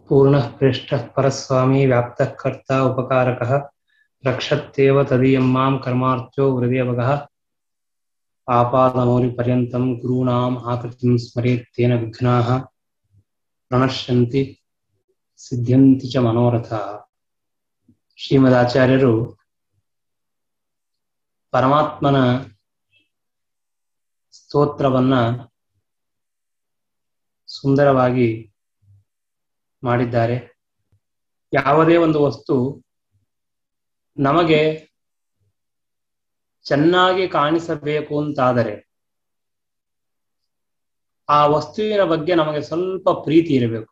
पूर्णः प्रेष्ठः परस्वामी व्याप्तः कर्ता उपकारकः रक्षत्येव तदीयं मां कर्मार्थ्यो हृदयवगः आपादमौलिपर्यन्तं गुरूणाम् आकृतिं स्मरेत्तेन विघ्नाः ಪ್ರಣಶ್ಯಂತಿ ಸಿದ್ಧ್ಯಂತಿ ಚ ಮನೋರಥ ಶ್ರೀಮದಾಚಾರ್ಯರು ಪರಮಾತ್ಮನ ಸ್ತೋತ್ರವನ್ನ ಸುಂದರವಾಗಿ ಮಾಡಿದ್ದಾರೆ ಯಾವುದೇ ಒಂದು ವಸ್ತು ನಮಗೆ ಚೆನ್ನಾಗಿ ಕಾಣಿಸಬೇಕು ಅಂತಾದರೆ ಆ ವಸ್ತುವಿನ ಬಗ್ಗೆ ನಮಗೆ ಸ್ವಲ್ಪ ಪ್ರೀತಿ ಇರಬೇಕು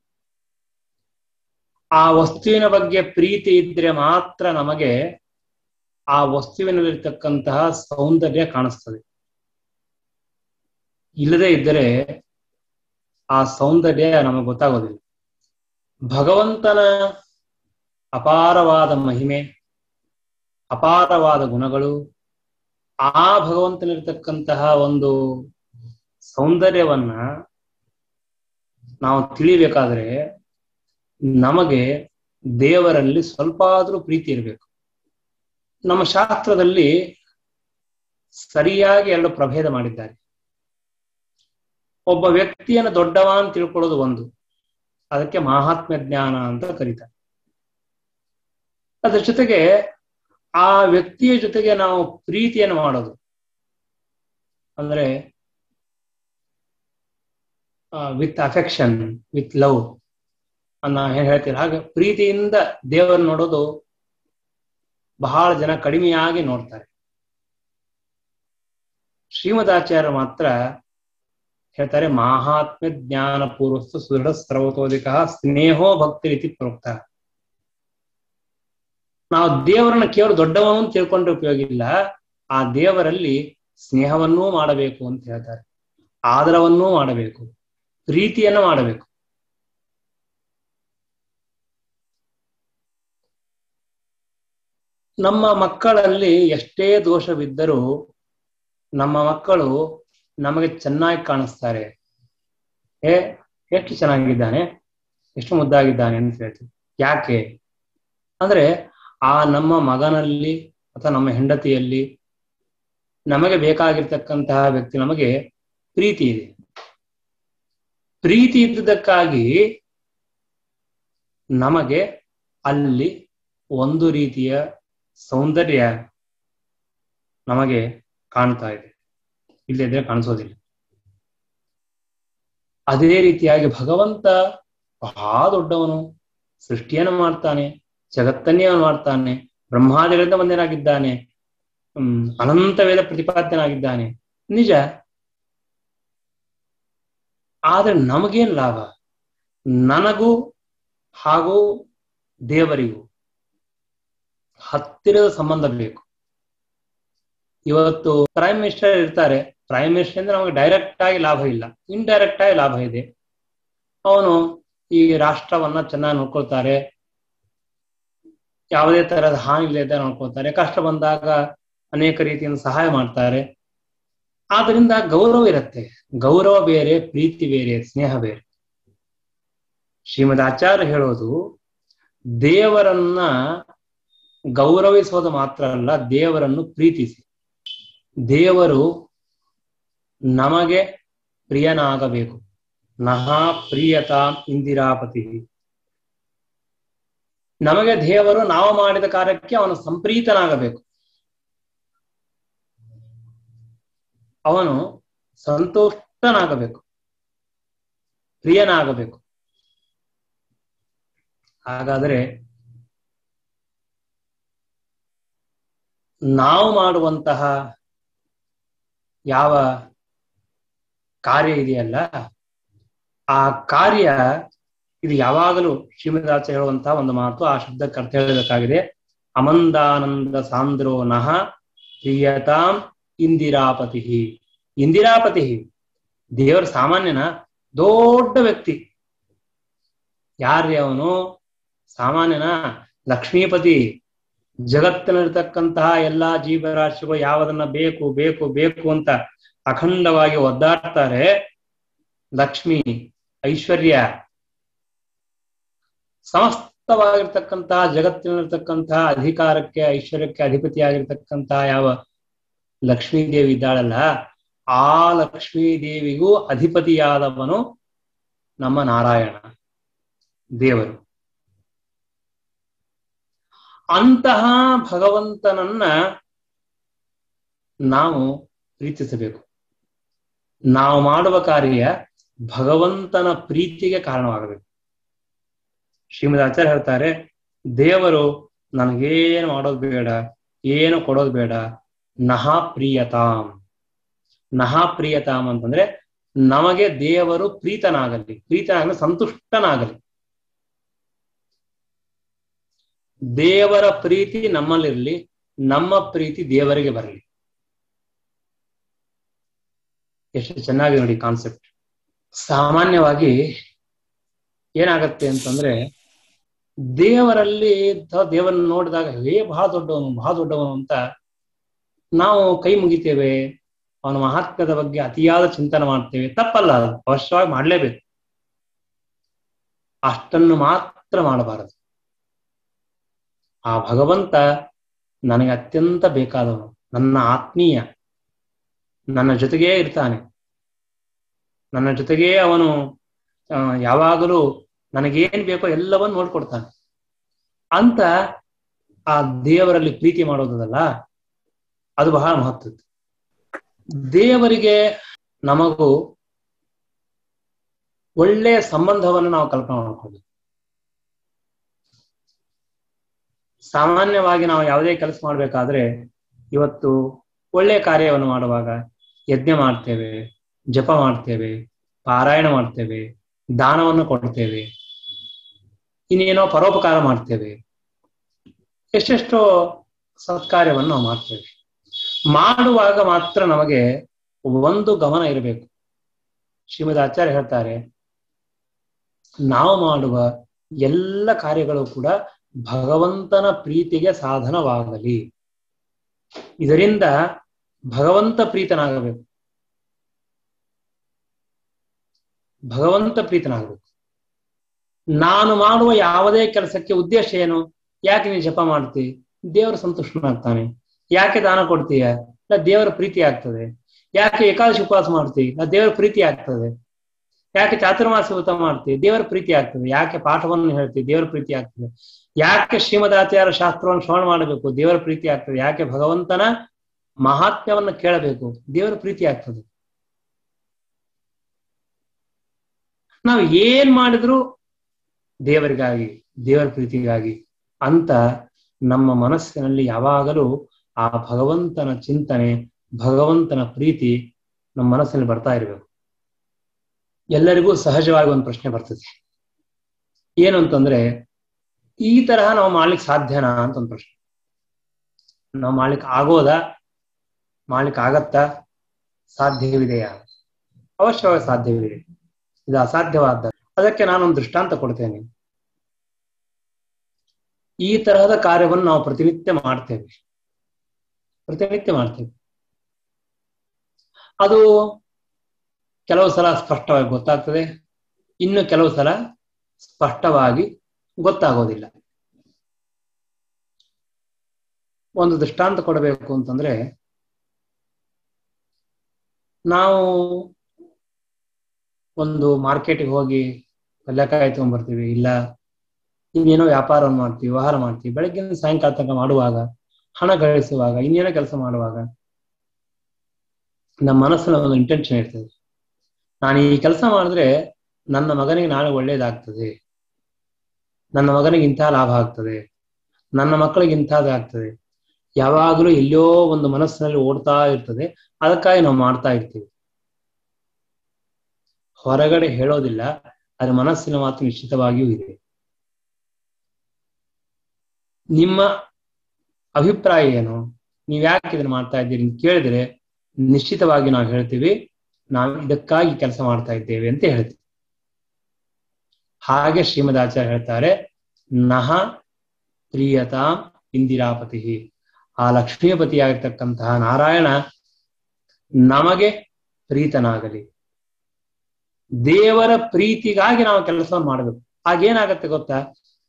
ಆ ವಸ್ತುವಿನ ಬಗ್ಗೆ ಪ್ರೀತಿ ಇದ್ರೆ ಮಾತ್ರ ನಮಗೆ ಆ ವಸ್ತುವಿನಲ್ಲಿರ್ತಕ್ಕಂತಹ ಸೌಂದರ್ಯ ಕಾಣಿಸ್ತದೆ ಇಲ್ಲದೆ ಇದ್ದರೆ ಆ ಸೌಂದರ್ಯ ನಮಗೆ ಗೊತ್ತಾಗೋದಿಲ್ಲ ಭಗವಂತನ ಅಪಾರವಾದ ಮಹಿಮೆ ಅಪಾರವಾದ ಗುಣಗಳು ಆ ಭಗವಂತನಿರ್ತಕ್ಕಂತಹ ಒಂದು ಸೌಂದರ್ಯವನ್ನ ನಾವು ತಿಳಿಬೇಕಾದ್ರೆ ನಮಗೆ ದೇವರಲ್ಲಿ ಸ್ವಲ್ಪ ಆದ್ರೂ ಪ್ರೀತಿ ಇರಬೇಕು ನಮ್ಮ ಶಾಸ್ತ್ರದಲ್ಲಿ ಸರಿಯಾಗಿ ಎರಡು ಪ್ರಭೇದ ಮಾಡಿದ್ದಾರೆ ಒಬ್ಬ ವ್ಯಕ್ತಿಯನ್ನು ದೊಡ್ಡವ ಅಂತ ತಿಳ್ಕೊಳ್ಳೋದು ಒಂದು ಅದಕ್ಕೆ ಮಹಾತ್ಮ ಜ್ಞಾನ ಅಂತ ಕರೀತಾರೆ ಅದ್ರ ಜೊತೆಗೆ ಆ ವ್ಯಕ್ತಿಯ ಜೊತೆಗೆ ನಾವು ಪ್ರೀತಿಯನ್ನು ಮಾಡೋದು ಅಂದ್ರೆ ವಿತ್ ಅಫೆಕ್ಷನ್ ವಿತ್ ಲವ್ ಅನ್ನ ಏನ್ ಹೇಳ್ತೀರ ಹಾಗೆ ಪ್ರೀತಿಯಿಂದ ದೇವರ ನೋಡೋದು ಬಹಳ ಜನ ಕಡಿಮೆಯಾಗಿ ನೋಡ್ತಾರೆ ಶ್ರೀಮದಾಚಾರ್ಯ ಮಾತ್ರ ಹೇಳ್ತಾರೆ ಮಹಾತ್ಮ ಜ್ಞಾನ ಪೂರ್ವಸ್ತು ಸುದೃಢ ಸರ್ವತೋಧಿಕ ಸ್ನೇಹೋ ಭಕ್ತಿ ರೀತಿ ಪ್ರೋಕ್ತ ನಾವು ದೇವರನ್ನ ಕೇವಲ ದೊಡ್ಡವನು ಅಂತ ತಿಳ್ಕೊಂಡ್ರೆ ಉಪಯೋಗ ಇಲ್ಲ ಆ ದೇವರಲ್ಲಿ ಸ್ನೇಹವನ್ನೂ ಮಾಡಬೇಕು ಅಂತ ಹೇಳ್ತಾರೆ ಆದರವನ್ನೂ ಮಾಡಬೇಕು ಪ್ರೀತಿಯನ್ನು ಮಾಡಬೇಕು ನಮ್ಮ ಮಕ್ಕಳಲ್ಲಿ ಎಷ್ಟೇ ದೋಷವಿದ್ದರೂ ನಮ್ಮ ಮಕ್ಕಳು ನಮಗೆ ಚೆನ್ನಾಗಿ ಕಾಣಿಸ್ತಾರೆ ಏ ಎಷ್ಟು ಚೆನ್ನಾಗಿದ್ದಾನೆ ಎಷ್ಟು ಮುದ್ದಾಗಿದ್ದಾನೆ ಅಂತ ಹೇಳ್ತೀವಿ ಯಾಕೆ ಅಂದ್ರೆ ಆ ನಮ್ಮ ಮಗನಲ್ಲಿ ಅಥವಾ ನಮ್ಮ ಹೆಂಡತಿಯಲ್ಲಿ ನಮಗೆ ಬೇಕಾಗಿರ್ತಕ್ಕಂತಹ ವ್ಯಕ್ತಿ ನಮಗೆ ಪ್ರೀತಿ ಇದೆ ಪ್ರೀತಿ ಇದ್ದುದಕ್ಕಾಗಿ ನಮಗೆ ಅಲ್ಲಿ ಒಂದು ರೀತಿಯ ಸೌಂದರ್ಯ ನಮಗೆ ಕಾಣ್ತಾ ಇದೆ ಇಲ್ಲದಿದ್ರೆ ಕಾಣಿಸೋದಿಲ್ಲ ಅದೇ ರೀತಿಯಾಗಿ ಭಗವಂತ ಬಹಳ ದೊಡ್ಡವನು ಸೃಷ್ಟಿಯನ್ನು ಮಾಡ್ತಾನೆ ಜಗತ್ತನ್ನೇ ಅವನು ಮಾಡ್ತಾನೆ ಬ್ರಹ್ಮಾದಿಗಳಿಂದ ಒಂದೇನಾಗಿದ್ದಾನೆ ಹ್ಮ್ ಅನಂತ ವೇದ ಪ್ರತಿಪಾದ್ಯನಾಗಿದ್ದಾನೆ ನಿಜ ಆದ್ರೆ ನಮಗೇನ್ ಲಾಭ ನನಗೂ ಹಾಗೂ ದೇವರಿಗೂ ಹತ್ತಿರದ ಸಂಬಂಧ ಬೇಕು ಇವತ್ತು ಪ್ರೈಮ್ ಮಿನಿಸ್ಟರ್ ಇರ್ತಾರೆ ಪ್ರೈಮ್ ಮಿನಿಸ್ಟರ್ ಅಂದ್ರೆ ನಮಗೆ ಡೈರೆಕ್ಟ್ ಆಗಿ ಲಾಭ ಇಲ್ಲ ಇಂಡೈರೆಕ್ಟ್ ಆಗಿ ಲಾಭ ಇದೆ ಅವನು ಈ ರಾಷ್ಟ್ರವನ್ನ ಚೆನ್ನಾಗಿ ನೋಡ್ಕೊಳ್ತಾರೆ ಯಾವುದೇ ತರಹದ ಹಾನಿ ಇಲ್ಲದೆ ನೋಡ್ಕೊಳ್ತಾರೆ ಕಷ್ಟ ಬಂದಾಗ ಅನೇಕ ರೀತಿಯಿಂದ ಸಹಾಯ ಮಾಡ್ತಾರೆ ಆದ್ರಿಂದ ಗೌರವ ಇರುತ್ತೆ ಗೌರವ ಬೇರೆ ಪ್ರೀತಿ ಬೇರೆ ಸ್ನೇಹ ಬೇರೆ ಶ್ರೀಮದ್ ಆಚಾರ್ಯ ಹೇಳೋದು ದೇವರನ್ನ ಗೌರವಿಸೋದು ಮಾತ್ರ ಅಲ್ಲ ದೇವರನ್ನು ಪ್ರೀತಿಸಿ ದೇವರು ನಮಗೆ ಪ್ರಿಯನಾಗಬೇಕು ನಹಾ ಪ್ರಿಯತಾ ಇಂದಿರಾಪತಿ ನಮಗೆ ದೇವರು ನಾವು ಮಾಡಿದ ಕಾರ್ಯಕ್ಕೆ ಅವನು ಸಂಪ್ರೀತನಾಗಬೇಕು ಅವನು ಸಂತುಷ್ಟನಾಗಬೇಕು ಪ್ರಿಯನಾಗಬೇಕು ಹಾಗಾದರೆ ನಾವು ಮಾಡುವಂತಹ ಯಾವ ಕಾರ್ಯ ಇದೆಯಲ್ಲ ಆ ಕಾರ್ಯ ಇದು ಯಾವಾಗಲೂ ಶ್ರೀಮದಾಚ ಹೇಳುವಂತಹ ಒಂದು ಮಾತು ಆ ಶಬ್ದಕ್ಕೆ ಅರ್ಥ ಹೇಳಬೇಕಾಗಿದೆ ಅಮಂದಾನಂದ ಸಾಂದ್ರೋ ನಹ ಪ್ರಿಯತಾಂ ಇಂದಿರಾಪತಿ ಇಂದಿರಾಪತಿ ದೇವರ ಸಾಮಾನ್ಯನ ದೊಡ್ಡ ವ್ಯಕ್ತಿ ಯಾರ್ರಿ ಅವನು ಸಾಮಾನ್ಯನ ಲಕ್ಷ್ಮೀಪತಿ ಜಗತ್ತಿನಲ್ಲಿರ್ತಕ್ಕಂತಹ ಎಲ್ಲಾ ಜೀವರಾಶಿಗಳು ಯಾವದನ್ನ ಬೇಕು ಬೇಕು ಬೇಕು ಅಂತ ಅಖಂಡವಾಗಿ ಒದ್ದಾಡ್ತಾರೆ ಲಕ್ಷ್ಮಿ ಐಶ್ವರ್ಯ ಸಮಸ್ತವಾಗಿರ್ತಕ್ಕಂತಹ ಜಗತ್ತಿನಲ್ಲಿರ್ತಕ್ಕಂತಹ ಅಧಿಕಾರಕ್ಕೆ ಐಶ್ವರ್ಯಕ್ಕೆ ಅಧಿಪತಿಯಾಗಿರ್ತಕ್ಕಂತಹ ಯಾವ ಲಕ್ಷ್ಮೀದೇವಿ ಇದ್ದಾಳಲ್ಲ ಆ ಲಕ್ಷ್ಮೀದೇವಿಗೂ ಅಧಿಪತಿಯಾದವನು ನಮ್ಮ ನಾರಾಯಣ ದೇವರು ಅಂತಹ ಭಗವಂತನನ್ನ ನಾವು ಪ್ರೀತಿಸಬೇಕು ನಾವು ಮಾಡುವ ಕಾರ್ಯ ಭಗವಂತನ ಪ್ರೀತಿಗೆ ಕಾರಣವಾಗಬೇಕು ಶ್ರೀಮದ್ ಆಚಾರ್ಯ ಹೇಳ್ತಾರೆ ದೇವರು ನನಗೇನು ಮಾಡೋದು ಬೇಡ ಏನು ಕೊಡೋದು ಬೇಡ ನಹ ಪ್ರಿಯತಾಂ ನಹ ಪ್ರಿಯತಾಂ ಅಂತಂದ್ರೆ ನಮಗೆ ದೇವರು ಪ್ರೀತನಾಗಲಿ ಪ್ರೀತನಾಗಲಿ ಸಂತುಷ್ಟನಾಗಲಿ ದೇವರ ಪ್ರೀತಿ ನಮ್ಮಲ್ಲಿರಲಿ ನಮ್ಮ ಪ್ರೀತಿ ದೇವರಿಗೆ ಬರಲಿ ಎಷ್ಟು ಚೆನ್ನಾಗಿ ನೋಡಿ ಕಾನ್ಸೆಪ್ಟ್ ಸಾಮಾನ್ಯವಾಗಿ ಏನಾಗತ್ತೆ ಅಂತಂದ್ರೆ ದೇವರಲ್ಲಿ ದೇವರನ್ನು ನೋಡಿದಾಗ ಹೇ ಬಹಳ ದೊಡ್ಡವನು ಬಹಳ ದೊಡ್ಡವನು ಅಂತ ನಾವು ಕೈ ಮುಗಿತೇವೆ ಅವನ ಮಹಾತ್ಮ್ಯದ ಬಗ್ಗೆ ಅತಿಯಾದ ಚಿಂತನೆ ಮಾಡ್ತೇವೆ ತಪ್ಪಲ್ಲ ಅದು ಅವಶ್ಯವಾಗಿ ಮಾಡಲೇಬೇಕು ಅಷ್ಟನ್ನು ಮಾತ್ರ ಮಾಡಬಾರದು ಆ ಭಗವಂತ ನನಗೆ ಅತ್ಯಂತ ಬೇಕಾದವನು ನನ್ನ ಆತ್ಮೀಯ ನನ್ನ ಜೊತೆಗೇ ಇರ್ತಾನೆ ನನ್ನ ಜೊತೆಗೇ ಅವನು ಯಾವಾಗಲೂ ನನಗೇನ್ ಬೇಕೋ ಎಲ್ಲವನ್ನು ನೋಡ್ಕೊಡ್ತಾನೆ ಅಂತ ಆ ದೇವರಲ್ಲಿ ಪ್ರೀತಿ ಮಾಡೋದಲ್ಲ ಅದು ಬಹಳ ಮಹತ್ವದ್ದು ದೇವರಿಗೆ ನಮಗೂ ಒಳ್ಳೆಯ ಸಂಬಂಧವನ್ನು ನಾವು ಕಲ್ಪನೆ ಮಾಡ್ಕೋಬೇಕು ಸಾಮಾನ್ಯವಾಗಿ ನಾವು ಯಾವುದೇ ಕೆಲಸ ಮಾಡ್ಬೇಕಾದ್ರೆ ಇವತ್ತು ಒಳ್ಳೆಯ ಕಾರ್ಯವನ್ನು ಮಾಡುವಾಗ ಯಜ್ಞ ಮಾಡ್ತೇವೆ ಜಪ ಮಾಡ್ತೇವೆ ಪಾರಾಯಣ ಮಾಡ್ತೇವೆ ದಾನವನ್ನು ಕೊಡ್ತೇವೆ ಇನ್ನೇನೋ ಪರೋಪಕಾರ ಮಾಡ್ತೇವೆ ಎಷ್ಟೆಷ್ಟೋ ಸತ್ಕಾರ್ಯವನ್ನು ನಾವು ಮಾಡ್ತೇವೆ ಮಾಡುವಾಗ ಮಾತ್ರ ನಮಗೆ ಒಂದು ಗಮನ ಇರಬೇಕು ಶ್ರೀಮದ್ ಆಚಾರ್ಯ ಹೇಳ್ತಾರೆ ನಾವು ಮಾಡುವ ಎಲ್ಲ ಕಾರ್ಯಗಳು ಕೂಡ ಭಗವಂತನ ಪ್ರೀತಿಗೆ ಸಾಧನವಾಗಲಿ ಇದರಿಂದ ಭಗವಂತ ಪ್ರೀತನಾಗಬೇಕು ಭಗವಂತ ಪ್ರೀತನಾಗಬೇಕು ನಾನು ಮಾಡುವ ಯಾವುದೇ ಕೆಲಸಕ್ಕೆ ಉದ್ದೇಶ ಏನು ಯಾಕೆ ನೀನು ಜಪ ಮಾಡ್ತಿ ದೇವರು ಸಂತುಷ್ಟನಾಗ್ತಾನೆ ಯಾಕೆ ದಾನ ಕೊಡ್ತೀಯ ಇಲ್ಲ ದೇವರ ಪ್ರೀತಿ ಆಗ್ತದೆ ಯಾಕೆ ಏಕಾದಶಿ ಉಪವಾಸ ಮಾಡ್ತಿ ಇಲ್ಲ ದೇವರ ಪ್ರೀತಿ ಆಗ್ತದೆ ಯಾಕೆ ಚಾತುರ್ಮಾಸ ಊಟ ಮಾಡ್ತಿ ದೇವರ ಪ್ರೀತಿ ಆಗ್ತದೆ ಯಾಕೆ ಪಾಠವನ್ನು ಹೇಳ್ತಿ ದೇವರ ಪ್ರೀತಿ ಆಗ್ತದೆ ಯಾಕೆ ಶ್ರೀಮದಾಚಾರ್ಯ ಶಾಸ್ತ್ರವನ್ನು ಶ್ರವಣ ಮಾಡಬೇಕು ದೇವರ ಪ್ರೀತಿ ಆಗ್ತದೆ ಯಾಕೆ ಭಗವಂತನ ಮಹಾತ್ಮ್ಯವನ್ನು ಕೇಳಬೇಕು ದೇವರ ಪ್ರೀತಿ ಆಗ್ತದೆ ನಾವು ಏನ್ ಮಾಡಿದ್ರು ದೇವರಿಗಾಗಿ ದೇವರ ಪ್ರೀತಿಗಾಗಿ ಅಂತ ನಮ್ಮ ಮನಸ್ಸಿನಲ್ಲಿ ಯಾವಾಗಲೂ ಆ ಭಗವಂತನ ಚಿಂತನೆ ಭಗವಂತನ ಪ್ರೀತಿ ನಮ್ಮ ಮನಸ್ಸಿನಲ್ಲಿ ಬರ್ತಾ ಇರಬೇಕು ಎಲ್ಲರಿಗೂ ಸಹಜವಾಗಿ ಒಂದು ಪ್ರಶ್ನೆ ಬರ್ತದೆ ಏನು ಅಂತಂದ್ರೆ ಈ ತರಹ ನಾವು ಮಾಡ್ಲಿಕ್ಕೆ ಸಾಧ್ಯನಾ ಅಂತ ಒಂದು ಪ್ರಶ್ನೆ ನಾವು ಮಾಡ್ಲಿಕ್ಕೆ ಆಗೋದಾ ಮಾಡ್ಲಿಕ್ಕೆ ಆಗತ್ತಾ ಸಾಧ್ಯವಿದೆಯಾ ಅವಶ್ಯವಾಗಿ ಸಾಧ್ಯವಿದೆ ಇದು ಅಸಾಧ್ಯವಾದ ಅದಕ್ಕೆ ನಾನೊಂದು ದೃಷ್ಟಾಂತ ಕೊಡ್ತೇನೆ ಈ ತರಹದ ಕಾರ್ಯವನ್ನು ನಾವು ಪ್ರತಿನಿತ್ಯ ಮಾಡ್ತೇವೆ ಪ್ರತಿನಿತ್ಯ ಮಾಡ್ತೇವೆ ಅದು ಕೆಲವು ಸಲ ಸ್ಪಷ್ಟವಾಗಿ ಗೊತ್ತಾಗ್ತದೆ ಇನ್ನು ಕೆಲವು ಸಲ ಸ್ಪಷ್ಟವಾಗಿ ಗೊತ್ತಾಗೋದಿಲ್ಲ ಒಂದು ದೃಷ್ಟಾಂತ ಕೊಡಬೇಕು ಅಂತಂದ್ರೆ ನಾವು ಒಂದು ಮಾರ್ಕೆಟಿಗೆ ಹೋಗಿ ಪಲ್ಯಕಾಯಿ ತಗೊಂಡ್ಬರ್ತೀವಿ ಇಲ್ಲ ಇನ್ನೇನೋ ವ್ಯಾಪಾರವನ್ನು ಮಾಡ್ತೀವಿ ವ್ಯವಹಾರ ಮಾಡ್ತೀವಿ ಬೆಳಗ್ಗಿನ ಸಾಯಂಕಾಲ ತನಕ ಮಾಡುವಾಗ ಹಣ ಗಳಿಸುವಾಗ ಇನ್ನೇನೋ ಕೆಲಸ ಮಾಡುವಾಗ ನಮ್ಮ ಮನಸ್ಸಿನ ಒಂದು ಇಂಟೆನ್ಷನ್ ಇರ್ತದೆ ನಾನು ಈ ಕೆಲಸ ಮಾಡಿದ್ರೆ ನನ್ನ ಮಗನಿಗೆ ನಾಳೆ ಒಳ್ಳೇದಾಗ್ತದೆ ನನ್ನ ಮಗನಿಗೆ ಇಂಥ ಲಾಭ ಆಗ್ತದೆ ನನ್ನ ಮಕ್ಕಳಿಗೆ ಇಂಥದ್ದು ಆಗ್ತದೆ ಯಾವಾಗಲೂ ಎಲ್ಲೋ ಒಂದು ಮನಸ್ಸಿನಲ್ಲಿ ಓಡ್ತಾ ಇರ್ತದೆ ಅದಕ್ಕಾಗಿ ನಾವು ಮಾಡ್ತಾ ಇರ್ತೀವಿ ಹೊರಗಡೆ ಹೇಳೋದಿಲ್ಲ ಅದ್ರ ಮನಸ್ಸಿನ ಮಾತು ನಿಶ್ಚಿತವಾಗಿಯೂ ಇದೆ ನಿಮ್ಮ ಅಭಿಪ್ರಾಯ ಏನು ನೀವ್ ಯಾಕೆ ಇದನ್ನ ಮಾಡ್ತಾ ಇದ್ದೀರಿ ಅಂತ ಕೇಳಿದ್ರೆ ನಿಶ್ಚಿತವಾಗಿ ನಾವು ಹೇಳ್ತೀವಿ ನಾವು ಇದಕ್ಕಾಗಿ ಕೆಲಸ ಮಾಡ್ತಾ ಇದ್ದೇವೆ ಅಂತ ಹೇಳ್ತೀವಿ ಹಾಗೆ ಶ್ರೀಮದ್ ಆಚಾರ್ಯ ಹೇಳ್ತಾರೆ ನಹ ಪ್ರಿಯತಾಂ ಇಂದಿರಾಪತಿ ಆ ಲಕ್ಷ್ಮೀಪತಿಯಾಗಿರ್ತಕ್ಕಂತಹ ನಾರಾಯಣ ನಮಗೆ ಪ್ರೀತನಾಗಲಿ ದೇವರ ಪ್ರೀತಿಗಾಗಿ ನಾವು ಕೆಲಸವನ್ನು ಮಾಡಬೇಕು ಆಗೇನಾಗತ್ತೆ ಗೊತ್ತಾ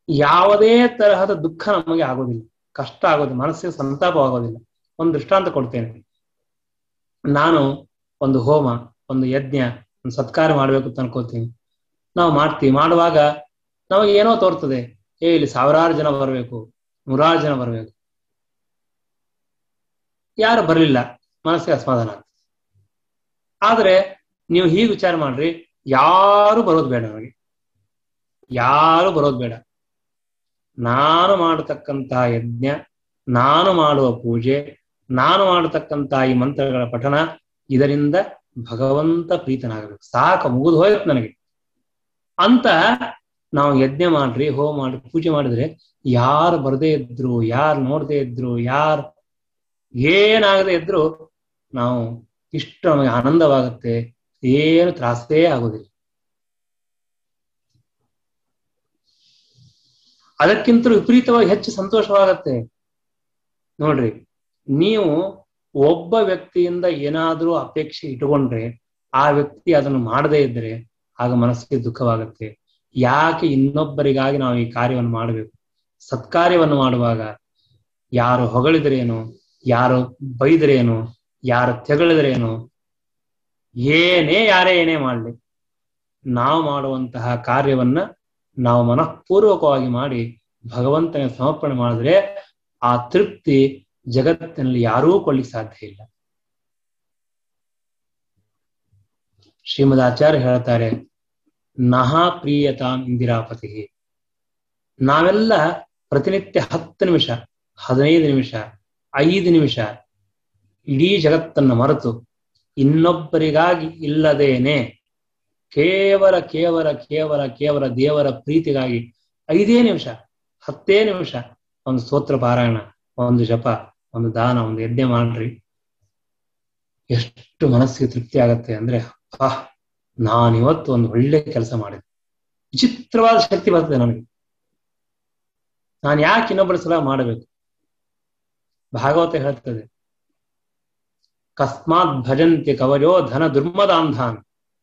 ಯಾವುದೇ ತರಹದ ದುಃಖ ನಮಗೆ ಆಗೋದಿಲ್ಲ ಕಷ್ಟ ಆಗೋದಿಲ್ಲ ಮನಸ್ಸಿಗೆ ಸಂತಾಪವಾಗೋದಿಲ್ಲ ಒಂದು ದೃಷ್ಟಾಂತ ಕೊಡ್ತೇನೆ ನಾನು ಒಂದು ಹೋಮ ಒಂದು ಯಜ್ಞ ಒಂದು ಸತ್ಕಾರ ಮಾಡ್ಬೇಕು ಅಂತ ಅನ್ಕೋತೀನಿ ನಾವು ಮಾಡ್ತೀವಿ ಮಾಡುವಾಗ ನಮಗೆ ಏನೋ ತೋರ್ತದೆ ಏ ಇಲ್ಲಿ ಸಾವಿರಾರು ಜನ ಬರಬೇಕು ನೂರಾರು ಜನ ಬರಬೇಕು ಯಾರು ಬರಲಿಲ್ಲ ಮನಸ್ಸಿಗೆ ಅಸಮಾಧಾನ ಆಗ್ತದೆ ಆದ್ರೆ ನೀವು ಹೀಗೆ ವಿಚಾರ ಮಾಡ್ರಿ ಯಾರು ಬರೋದು ಬೇಡ ನನಗೆ ಯಾರು ಬರೋದು ಬೇಡ ನಾನು ಮಾಡತಕ್ಕಂತಹ ಯಜ್ಞ ನಾನು ಮಾಡುವ ಪೂಜೆ ನಾನು ಮಾಡತಕ್ಕಂತಹ ಈ ಮಂತ್ರಗಳ ಪಠನ ಇದರಿಂದ ಭಗವಂತ ಪ್ರೀತನಾಗಬೇಕು ಸಾಕು ಮುಗಿದು ಹೋಯ್ತು ನನಗೆ ಅಂತ ನಾವು ಯಜ್ಞ ಮಾಡ್ರಿ ಹೋಮ ಮಾಡಿ ಪೂಜೆ ಮಾಡಿದ್ರೆ ಯಾರು ಬರದೇ ಇದ್ರು ಯಾರು ನೋಡದೇ ಇದ್ರು ಯಾರು ಏನಾಗದೇ ಇದ್ರು ನಾವು ಇಷ್ಟು ನಮಗೆ ಆನಂದವಾಗುತ್ತೆ ಏನು ತ್ರಾಸೇ ಆಗೋದಿಲ್ಲ ಅದಕ್ಕಿಂತಲೂ ವಿಪರೀತವಾಗಿ ಹೆಚ್ಚು ಸಂತೋಷವಾಗತ್ತೆ ನೋಡ್ರಿ ನೀವು ಒಬ್ಬ ವ್ಯಕ್ತಿಯಿಂದ ಏನಾದ್ರೂ ಅಪೇಕ್ಷೆ ಇಟ್ಟುಕೊಂಡ್ರೆ ಆ ವ್ಯಕ್ತಿ ಅದನ್ನು ಮಾಡದೇ ಇದ್ರೆ ಆಗ ಮನಸ್ಸಿಗೆ ದುಃಖವಾಗುತ್ತೆ ಯಾಕೆ ಇನ್ನೊಬ್ಬರಿಗಾಗಿ ನಾವು ಈ ಕಾರ್ಯವನ್ನು ಮಾಡಬೇಕು ಸತ್ಕಾರ್ಯವನ್ನು ಮಾಡುವಾಗ ಯಾರು ಹೊಗಳಿದ್ರೇನು ಯಾರು ಬೈದ್ರೇನು ಯಾರು ತೆಗಳಿದ್ರೇನು ಏನೇ ಯಾರೇ ಏನೇ ಮಾಡಲಿ ನಾವು ಮಾಡುವಂತಹ ಕಾರ್ಯವನ್ನ ನಾವು ಮನಃಪೂರ್ವಕವಾಗಿ ಮಾಡಿ ಭಗವಂತನಿಗೆ ಸಮರ್ಪಣೆ ಮಾಡಿದ್ರೆ ಆ ತೃಪ್ತಿ ಜಗತ್ತಿನಲ್ಲಿ ಯಾರೂ ಕೊಳ್ಳಿಕ್ ಸಾಧ್ಯ ಇಲ್ಲ ಶ್ರೀಮದ್ ಆಚಾರ್ಯ ಹೇಳ್ತಾರೆ ನಹ ಪ್ರಿಯತಾಂ ಇಂದಿರಾಪತಿ ನಾವೆಲ್ಲ ಪ್ರತಿನಿತ್ಯ ಹತ್ತು ನಿಮಿಷ ಹದಿನೈದು ನಿಮಿಷ ಐದು ನಿಮಿಷ ಇಡೀ ಜಗತ್ತನ್ನು ಮರೆತು ಇನ್ನೊಬ್ಬರಿಗಾಗಿ ಇಲ್ಲದೇನೆ ಕೇವಲ ಕೇವಲ ಕೇವಲ ಕೇವಲ ದೇವರ ಪ್ರೀತಿಗಾಗಿ ಐದೇ ನಿಮಿಷ ಹತ್ತೇ ನಿಮಿಷ ಒಂದು ಸ್ತೋತ್ರ ಪಾರಾಯಣ ಒಂದು ಜಪ ಒಂದು ದಾನ ಒಂದು ಯಜ್ಞ ಮಾಡ್ರಿ ಎಷ್ಟು ಮನಸ್ಸಿಗೆ ತೃಪ್ತಿ ಆಗತ್ತೆ ಅಂದ್ರೆ ಅಪ್ಪ ನಾನಿವತ್ತು ಒಂದು ಒಳ್ಳೆ ಕೆಲಸ ಮಾಡಿದೆ ವಿಚಿತ್ರವಾದ ಶಕ್ತಿ ಬರ್ತದೆ ನನಗೆ ನಾನು ಯಾಕೆ ಇನ್ನೊಬ್ಬರ ಸಲ ಮಾಡಬೇಕು ಭಾಗವತ ಹೇಳ್ತದೆ ಕಸ್ಮಾತ್ ಭಜಂತಿ ಕವಯೋ ಧನ ದುರ್ಮದಾಂಧಾನ್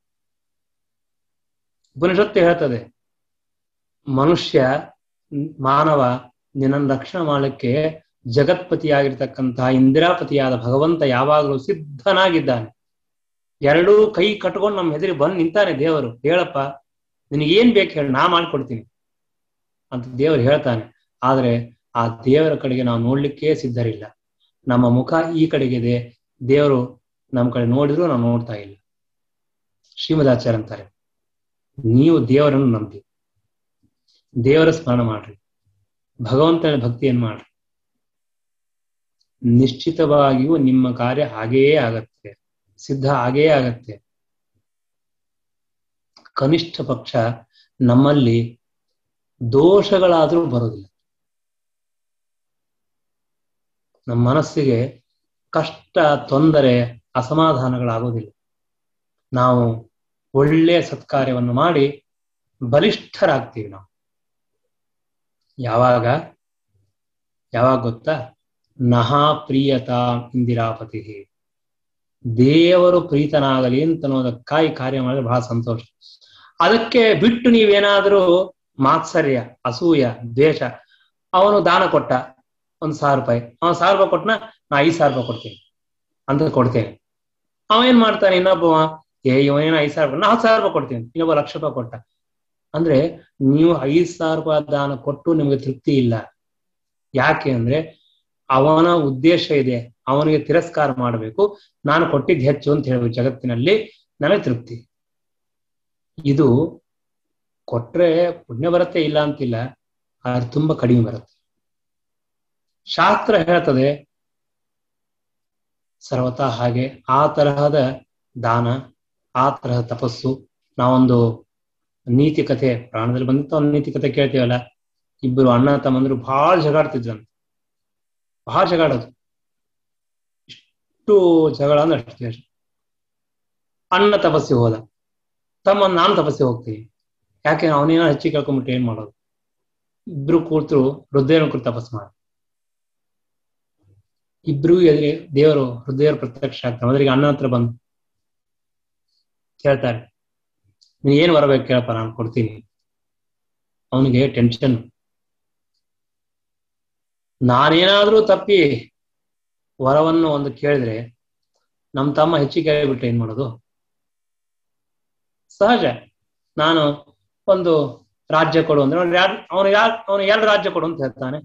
ಉಪನಿಷತ್ತು ಹೇಳ್ತದೆ ಮನುಷ್ಯ ಮಾನವ ನಿನ್ನನ್ನು ರಕ್ಷಣೆ ಮಾಡಲಿಕ್ಕೆ ಜಗತ್ಪತಿಯಾಗಿರ್ತಕ್ಕಂತಹ ಇಂದಿರಾಪತಿಯಾದ ಭಗವಂತ ಯಾವಾಗಲೂ ಸಿದ್ಧನಾಗಿದ್ದಾನೆ ಎರಡೂ ಕೈ ಕಟ್ಕೊಂಡು ನಮ್ಮ ಹೆದರಿ ಬಂದು ನಿಂತಾನೆ ದೇವರು ಹೇಳಪ್ಪ ನಿನಗೇನ್ ಬೇಕು ಹೇಳಿ ನಾ ಮಾಡ್ಕೊಡ್ತೀನಿ ಅಂತ ದೇವರು ಹೇಳ್ತಾನೆ ಆದ್ರೆ ಆ ದೇವರ ಕಡೆಗೆ ನಾವು ನೋಡ್ಲಿಕ್ಕೆ ಸಿದ್ಧರಿಲ್ಲ ನಮ್ಮ ಮುಖ ಈ ಕಡೆಗಿದೆ ದೇವರು ನಮ್ಮ ಕಡೆ ನೋಡಿದ್ರು ನಾವು ನೋಡ್ತಾ ಇಲ್ಲ ಶ್ರೀಮದಾಚಾರ್ಯ ಅಂತಾರೆ ನೀವು ದೇವರನ್ನು ನಂಬಿ ದೇವರ ಸ್ಮರಣ ಮಾಡ್ರಿ ಭಗವಂತನ ಭಕ್ತಿಯನ್ನು ಮಾಡ್ರಿ ನಿಶ್ಚಿತವಾಗಿಯೂ ನಿಮ್ಮ ಕಾರ್ಯ ಹಾಗೆಯೇ ಆಗತ್ತೆ ಸಿದ್ಧ ಹಾಗೇ ಆಗತ್ತೆ ಕನಿಷ್ಠ ಪಕ್ಷ ನಮ್ಮಲ್ಲಿ ದೋಷಗಳಾದ್ರೂ ಬರೋದಿಲ್ಲ ನಮ್ಮ ಮನಸ್ಸಿಗೆ ಕಷ್ಟ ತೊಂದರೆ ಅಸಮಾಧಾನಗಳಾಗೋದಿಲ್ಲ ನಾವು ಒಳ್ಳೆಯ ಸತ್ಕಾರ್ಯವನ್ನು ಮಾಡಿ ಬಲಿಷ್ಠರಾಗ್ತೀವಿ ನಾವು ಯಾವಾಗ ಯಾವಾಗ ಗೊತ್ತಾ ನಹಾ ಪ್ರಿಯತಾ ಇಂದಿರಾಪತಿ ದೇವರು ಪ್ರೀತನಾಗಲಿ ಅಂತ ಅನ್ನೋದಕ್ಕಾಗಿ ಕಾರ್ಯ ಮಾಡಿದ್ರೆ ಬಹಳ ಸಂತೋಷ ಅದಕ್ಕೆ ಬಿಟ್ಟು ನೀವೇನಾದ್ರೂ ಮಾತ್ಸರ್ಯ ಅಸೂಯ ದ್ವೇಷ ಅವನು ದಾನ ಕೊಟ್ಟ ಒಂದ್ ಸಾವಿರ ರೂಪಾಯಿ ಅವನ್ ಸಾವಿರ ರೂಪಾಯಿ ಕೊಟ್ಟನ ನಾ ಐದು ಸಾವಿರ ರೂಪಾಯಿ ಕೊಡ್ತೀನಿ ಅಂತ ಕೊಡ್ತೇನೆ ಅವ ಏನ್ ಮಾಡ್ತಾನೆ ಇನ್ನೊಬ್ಬ ಏ ಇವನೇನ ಐದು ಸಾವಿರ ರೂಪಾಯಿ ನಾ ಹತ್ತು ಸಾವಿರ ರೂಪಾಯಿ ಕೊಡ್ತೀನಿ ಇನ್ನೊಬ್ಬ ಲಕ್ಷ ರೂಪಾಯಿ ಕೊಟ್ಟ ಅಂದ್ರೆ ನೀವು ಐದು ಸಾವಿರ ರೂಪಾಯಿ ದಾನ ಕೊಟ್ಟು ನಿಮಗೆ ತೃಪ್ತಿ ಇಲ್ಲ ಯಾಕೆ ಅಂದ್ರೆ ಅವನ ಉದ್ದೇಶ ಇದೆ ಅವನಿಗೆ ತಿರಸ್ಕಾರ ಮಾಡಬೇಕು ನಾನು ಕೊಟ್ಟಿದ್ದು ಹೆಚ್ಚು ಅಂತ ಹೇಳ್ಬೇಕು ಜಗತ್ತಿನಲ್ಲಿ ನನಗೆ ತೃಪ್ತಿ ಇದು ಕೊಟ್ರೆ ಪುಣ್ಯ ಬರುತ್ತೆ ಇಲ್ಲ ಅಂತಿಲ್ಲ ಆದ್ರೆ ತುಂಬಾ ಕಡಿಮೆ ಬರುತ್ತೆ ಶಾಸ್ತ್ರ ಹೇಳ್ತದೆ ಸರ್ವತಾ ಹಾಗೆ ಆ ತರಹದ ದಾನ ಆ ತರಹದ ತಪಸ್ಸು ನಾವೊಂದು ನೀತಿ ಕಥೆ ಪ್ರಾಣದಲ್ಲಿ ಬಂದಿತ್ತು ಒಂದು ನೀತಿ ಕಥೆ ಕೇಳ್ತೀವಲ್ಲ ಇಬ್ಬರು ಅಣ್ಣ ತಮ್ಮಂದ್ರು ಬಹಳ ಜಗಾಡ್ತಿದ್ರಂತ ಬಹಳ ಜಗಾಡೋದು ಇಷ್ಟು ಜಗಳ ಅಂದ್ರೆ ಅಷ್ಟು ದ್ವೇಷ ಅಣ್ಣ ತಪಸ್ಸಿಗೆ ಹೋದ ತಮ್ಮ ನಾನು ತಪಸ್ಸಿಗೆ ಹೋಗ್ತೀನಿ ಯಾಕೆ ಅವನೇನೋ ಹೆಚ್ಚಿಗೆ ಕೇಳ್ಕೊಂಬಿಟ್ಟು ಏನ್ ಮಾಡೋದು ಇಬ್ರು ಕೂತರು ಹೃದಯ ಕುರಿತು ತಪಸ್ಸು ಮಾಡಿ ಇಬ್ರು ಎದುರಿ ದೇವರು ಹೃದಯ ಪ್ರತ್ಯಕ್ಷ ಆಗ್ತಾರೆ ಮೊದಲಿಗೆ ಅಣ್ಣ ಹತ್ರ ಬಂದು ಕೇಳ್ತಾರೆ ನೀನ್ ಏನ್ ಬರಬೇಕು ಕೇಳಪ್ಪ ನಾನು ಕೊಡ್ತೀನಿ ಅವನಿಗೆ ಟೆನ್ಷನ್ ನಾನೇನಾದ್ರೂ ತಪ್ಪಿ ವರವನ್ನು ಒಂದು ಕೇಳಿದ್ರೆ ನಮ್ಮ ತಮ್ಮ ಹೆಚ್ಚಿಗೆ ಕೇಳಿಬಿಟ್ರೆ ಏನ್ ಮಾಡೋದು ಸಹಜ ನಾನು ಒಂದು ರಾಜ್ಯ ಕೊಡು ಅಂದ್ರೆ ಅವನು ಯಾರು ಅವನು ಯಾರು ಅವನು ಎರಡು ರಾಜ್ಯ ಕೊಡು ಅಂತ ಹೇಳ್ತಾನೆ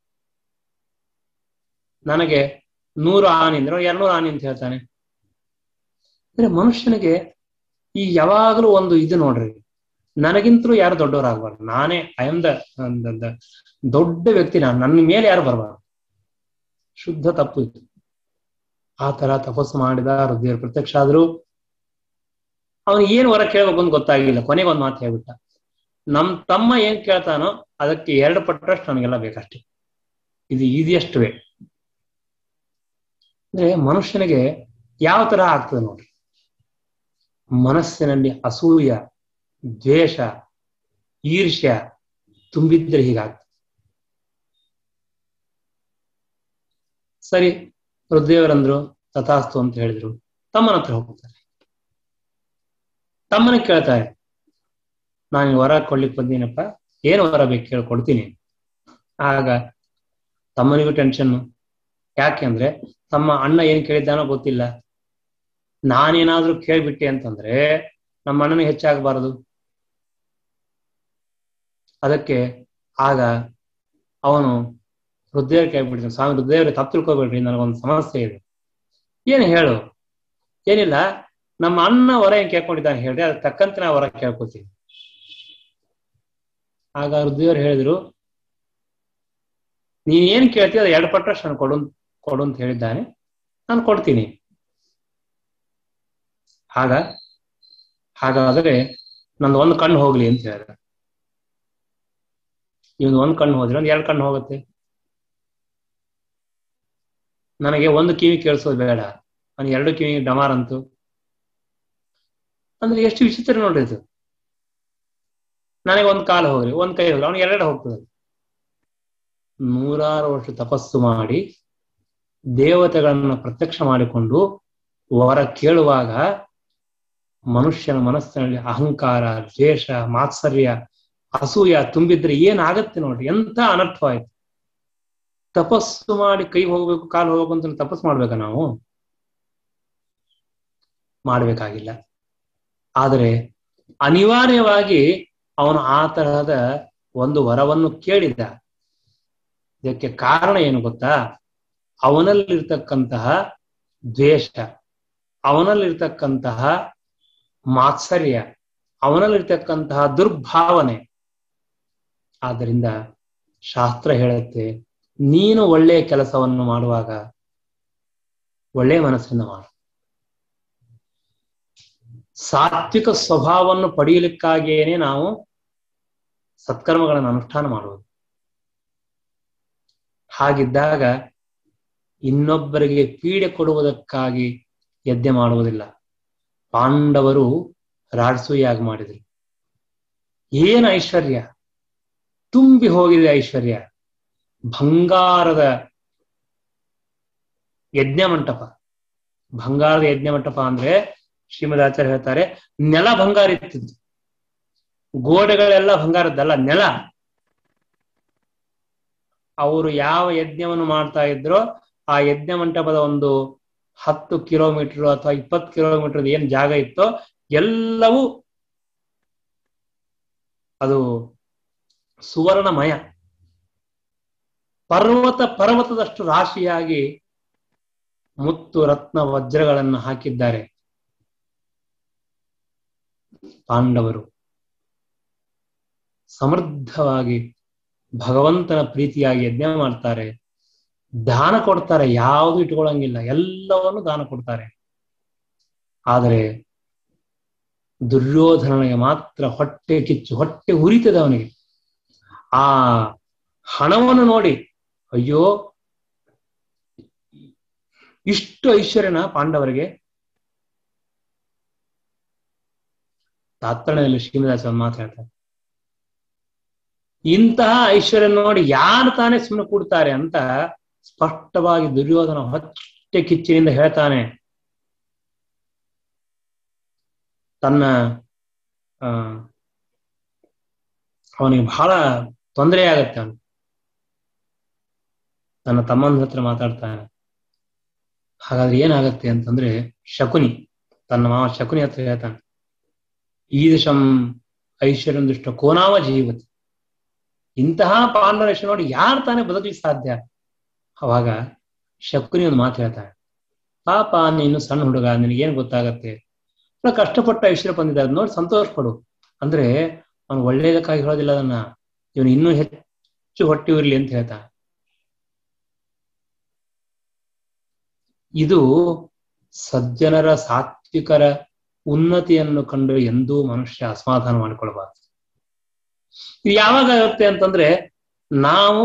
ನನಗೆ ನೂರು ಆನೆ ಅಂದ್ರೆ ಅವ್ನು ಎರಡ್ನೂರು ಆನೆ ಅಂತ ಹೇಳ್ತಾನೆ ಅಂದ್ರೆ ಮನುಷ್ಯನಿಗೆ ಈ ಯಾವಾಗಲೂ ಒಂದು ಇದು ನೋಡ್ರಿ ನನಗಿಂತಲೂ ಯಾರು ದೊಡ್ಡವರಾಗಬಾರ್ದು ನಾನೇ ಐ ಎಮ್ ದ ದೊಡ್ಡ ವ್ಯಕ್ತಿ ನಾನು ನನ್ನ ಮೇಲೆ ಯಾರು ಬರಬಾರ್ದು ಶುದ್ಧ ತಪ್ಪು ಇತ್ತು ಆ ತರ ತಪಸ್ಸು ಮಾಡಿದ ಹೃದಯ ಪ್ರತ್ಯಕ್ಷ ಆದ್ರೂ ಅವನು ಏನ್ ವರ ಕೇಳ್ಬೇಕು ಅಂತ ಗೊತ್ತಾಗಿಲ್ಲ ಕೊನೆಗೆ ಒಂದು ಮಾತು ಹೇಳ್ಬಿಟ್ಟ ನಮ್ ತಮ್ಮ ಏನ್ ಕೇಳ್ತಾನೋ ಅದಕ್ಕೆ ಎರಡು ಪಟ್ಟರಷ್ಟು ನನಗೆಲ್ಲ ಬೇಕಷ್ಟೇ ಇದು ಈಸಿಯೆಸ್ಟ್ ವೇ ಅಂದ್ರೆ ಮನುಷ್ಯನಿಗೆ ಯಾವ ತರ ಆಗ್ತದೆ ನೋಡ್ರಿ ಮನಸ್ಸಿನಲ್ಲಿ ಅಸೂಯ ದ್ವೇಷ ಈರ್ಷ್ಯ ತುಂಬಿದ್ರೆ ಹೀಗಾಗ್ತದೆ ಸರಿ ರುದ್ರೇವರಂದ್ರು ತಥಾಸ್ತು ಅಂತ ಹೇಳಿದ್ರು ತಮ್ಮನ ಹತ್ರ ಹೋಗ್ತಾರೆ ತಮ್ಮನ ಕೇಳ್ತಾರೆ ನಾನು ವರ ಕೊಡ್ಲಿಕ್ಕೆ ಬಂದೀನಪ್ಪ ಏನು ವರ ಬೇಕು ಕೇಳಿ ಕೊಡ್ತೀನಿ ಆಗ ತಮ್ಮನಿಗೂ ಟೆನ್ಷನ್ ಯಾಕೆ ಅಂದ್ರೆ ತಮ್ಮ ಅಣ್ಣ ಏನ್ ಕೇಳಿದ್ದಾನೋ ಗೊತ್ತಿಲ್ಲ ನಾನೇನಾದ್ರೂ ಕೇಳ್ಬಿಟ್ಟೆ ಅಂತಂದ್ರೆ ನಮ್ಮ ಅಣ್ಣನಿಗೆ ಹೆಚ್ಚಾಗಬಾರದು ಅದಕ್ಕೆ ಆಗ ಅವನು ಹೃದಯ ಕೇಳ್ಬಿಡ್ತಾನೆ ಸ್ವಾಮಿ ಹೃದಯ ತಪ್ಪು ತಿಳ್ಕೊಬೇಡ್ರಿ ನನಗೊಂದು ಸಮಸ್ಯೆ ಇದೆ ಏನು ಹೇಳು ಏನಿಲ್ಲ ನಮ್ಮ ಅಣ್ಣ ವರ ಏನ್ ಕೇಳ್ಕೊಂಡಿದ್ದಾನೆ ಹೇಳ್ರಿ ಅದ್ರ ತಕ್ಕಂತೆ ನಾ ವರ ಕೇಳ್ಕೊತೀನಿ ಆಗ ಹೃದಯವ್ರು ಹೇಳಿದ್ರು ನೀನ್ ಏನ್ ಕೇಳ್ತೀಯ ಅದು ಎರಡು ಪಟ್ಟಷ್ಟು ನಾನು ಕೊಡು ಕೊಡು ಅಂತ ಹೇಳಿದ್ದಾನೆ ನಾನು ಕೊಡ್ತೀನಿ ಆಗ ಹಾಗಾದ್ರೆ ನಂದು ಒಂದು ಕಣ್ಣು ಹೋಗ್ಲಿ ಅಂತ ಹೇಳಿದ ಇವನು ಒಂದು ಕಣ್ಣು ಹೋದ್ರೆ ಒಂದು ಎರಡು ಕಣ್ಣು ಹೋಗುತ್ತೆ ನನಗೆ ಒಂದು ಕಿವಿ ಕೇಳಿಸೋದು ಬೇಡ ನಾನು ಎರಡು ಕಿವಿ ಡಮಾರ್ ಅಂತು ಅಂದ್ರೆ ಎಷ್ಟು ವಿಚಿತ್ರ ನೋಡ್ರಿ ಇದು ನನಗೆ ಒಂದು ಕಾಲು ಹೋಗ್ರಿ ಒಂದ್ ಕೈ ಹೋಗ್ರಿ ಅವ್ನಿಗೆ ಎರಡು ಹೋಗ್ತದೆ ನೂರಾರು ವರ್ಷ ತಪಸ್ಸು ಮಾಡಿ ದೇವತೆಗಳನ್ನ ಪ್ರತ್ಯಕ್ಷ ಮಾಡಿಕೊಂಡು ವರ ಕೇಳುವಾಗ ಮನುಷ್ಯನ ಮನಸ್ಸಿನಲ್ಲಿ ಅಹಂಕಾರ ದ್ವೇಷ ಮಾತ್ಸರ್ಯ ಅಸೂಯ ತುಂಬಿದ್ರೆ ಏನಾಗತ್ತೆ ನೋಡ್ರಿ ಎಂತ ಅನರ್ಥವಾಯ್ತು ತಪಸ್ಸು ಮಾಡಿ ಕೈ ಹೋಗ್ಬೇಕು ಕಾಲು ಹೋಗ್ಬೇಕು ಅಂತ ತಪಸ್ಸು ಮಾಡ್ಬೇಕಾ ನಾವು ಮಾಡ್ಬೇಕಾಗಿಲ್ಲ ಆದರೆ ಅನಿವಾರ್ಯವಾಗಿ ಅವನು ಆ ತರಹದ ಒಂದು ವರವನ್ನು ಕೇಳಿದ ಇದಕ್ಕೆ ಕಾರಣ ಏನು ಗೊತ್ತಾ ಅವನಲ್ಲಿರ್ತಕ್ಕಂತಹ ದ್ವೇಷ ಅವನಲ್ಲಿರ್ತಕ್ಕಂತಹ ಮಾತ್ಸರ್ಯ ಅವನಲ್ಲಿರ್ತಕ್ಕಂತಹ ದುರ್ಭಾವನೆ ಆದ್ದರಿಂದ ಶಾಸ್ತ್ರ ಹೇಳುತ್ತೆ ನೀನು ಒಳ್ಳೆಯ ಕೆಲಸವನ್ನು ಮಾಡುವಾಗ ಒಳ್ಳೆಯ ಮನಸ್ಸಿಂದ ಮಾಡು ಸಾತ್ವಿಕ ಸ್ವಭಾವವನ್ನು ಪಡೆಯಲಿಕ್ಕಾಗಿಯೇನೆ ನಾವು ಸತ್ಕರ್ಮಗಳನ್ನು ಅನುಷ್ಠಾನ ಮಾಡುವುದು ಹಾಗಿದ್ದಾಗ ಇನ್ನೊಬ್ಬರಿಗೆ ಪೀಡೆ ಕೊಡುವುದಕ್ಕಾಗಿ ಯಜ್ಞ ಮಾಡುವುದಿಲ್ಲ ಪಾಂಡವರು ರಾಜಸೂಯಾಗಿ ಮಾಡಿದರು ಏನು ಐಶ್ವರ್ಯ ತುಂಬಿ ಹೋಗಿದೆ ಐಶ್ವರ್ಯ ಬಂಗಾರದ ಯಜ್ಞ ಮಂಟಪ ಬಂಗಾರದ ಯಜ್ಞ ಮಂಟಪ ಅಂದ್ರೆ ಶ್ರೀಮದಾಚಾರ್ಯ ಹೇಳ್ತಾರೆ ನೆಲ ಬಂಗಾರ ಇತ್ತಿದ್ದು ಗೋಡೆಗಳೆಲ್ಲ ಬಂಗಾರದ್ದಲ್ಲ ನೆಲ ಅವರು ಯಾವ ಯಜ್ಞವನ್ನು ಮಾಡ್ತಾ ಇದ್ರೋ ಆ ಯಜ್ಞ ಮಂಟಪದ ಒಂದು ಹತ್ತು ಕಿಲೋಮೀಟರ್ ಅಥವಾ ಇಪ್ಪತ್ತು ಕಿಲೋಮೀಟರ್ ಏನ್ ಜಾಗ ಇತ್ತೋ ಎಲ್ಲವೂ ಅದು ಸುವರ್ಣಮಯ ಪರ್ವತ ಪರ್ವತದಷ್ಟು ರಾಶಿಯಾಗಿ ಮುತ್ತು ರತ್ನ ವಜ್ರಗಳನ್ನು ಹಾಕಿದ್ದಾರೆ ಪಾಂಡವರು ಸಮೃದ್ಧವಾಗಿ ಭಗವಂತನ ಪ್ರೀತಿಯಾಗಿ ಯಜ್ಞ ಮಾಡ್ತಾರೆ ದಾನ ಕೊಡ್ತಾರೆ ಯಾವುದು ಇಟ್ಕೊಳ್ಳಂಗಿಲ್ಲ ಎಲ್ಲವನ್ನು ದಾನ ಕೊಡ್ತಾರೆ ಆದರೆ ದುರ್ಯೋಧನನಿಗೆ ಮಾತ್ರ ಹೊಟ್ಟೆ ಕಿಚ್ಚು ಹೊಟ್ಟೆ ಉರಿತದೆ ಅವನಿಗೆ ಆ ಹಣವನ್ನು ನೋಡಿ ಅಯ್ಯೋ ಇಷ್ಟು ಐಶ್ವರ್ಯನ ಪಾಂಡವರಿಗೆ ತಾತ್ಪರ್ಯದಲ್ಲಿ ಶ್ರೀನಿವಾಸ ಮಾತಾಡ್ತಾರೆ ಇಂತಹ ಐಶ್ವರ್ಯ ನೋಡಿ ಯಾರು ತಾನೇ ಸುಮ್ಮನೆ ಕೂಡ್ತಾರೆ ಅಂತ ಸ್ಪಷ್ಟವಾಗಿ ದುರ್ಯೋಧನ ಹೊಟ್ಟೆ ಕಿಚ್ಚಿನಿಂದ ಹೇಳ್ತಾನೆ ತನ್ನ ಆ ಅವನಿಗೆ ಬಹಳ ತೊಂದರೆ ಆಗತ್ತೆ ಅವನು ತನ್ನ ತಮ್ಮನ ಹತ್ರ ಮಾತಾಡ್ತಾನೆ ಹಾಗಾದ್ರೆ ಏನಾಗತ್ತೆ ಅಂತಂದ್ರೆ ಶಕುನಿ ತನ್ನ ಮಾವ ಶಕುನಿ ಹತ್ರ ಹೇಳ್ತಾನೆ ಈದಶಂ ಐಶ್ವರ್ಯ ದುಷ್ಟ ಕೋನಾವ ಜೀವತಿ ಇಂತಹ ಪಾಂಡರೇಶ ನೋಡಿ ಯಾರು ತಾನೇ ಬದುಕಲಿಕ್ಕೆ ಸಾಧ್ಯ ಅವಾಗ ಶಕುನಿ ಒಂದು ಮಾತು ಹೇಳ್ತಾನೆ ಪಾಪ ನೀನು ಸಣ್ಣ ಹುಡುಗ ನಿನಗೇನು ಗೊತ್ತಾಗತ್ತೆ ಕಷ್ಟಪಟ್ಟು ಐಶ್ವರ್ಯ ಬಂದಿದ್ದಾರೆ ನೋಡಿ ಸಂತೋಷ ಪಡು ಅಂದ್ರೆ ಅವನು ಒಳ್ಳೇದಕ್ಕಾಗಿ ಹೇಳೋದಿಲ್ಲ ಅದನ್ನ ಇವನು ಇನ್ನೂ ಹೆಚ್ಚು ಹೊಟ್ಟಿ ಇರಲಿ ಅಂತ ಹೇಳ್ತಾನೆ ಇದು ಸಜ್ಜನರ ಸಾತ್ವಿಕರ ಉನ್ನತಿಯನ್ನು ಕಂಡು ಎಂದೂ ಮನುಷ್ಯ ಅಸಮಾಧಾನ ಮಾಡಿಕೊಳ್ಬಾರ್ದು ಇದು ಯಾವಾಗ ಆಗುತ್ತೆ ಅಂತಂದ್ರೆ ನಾವು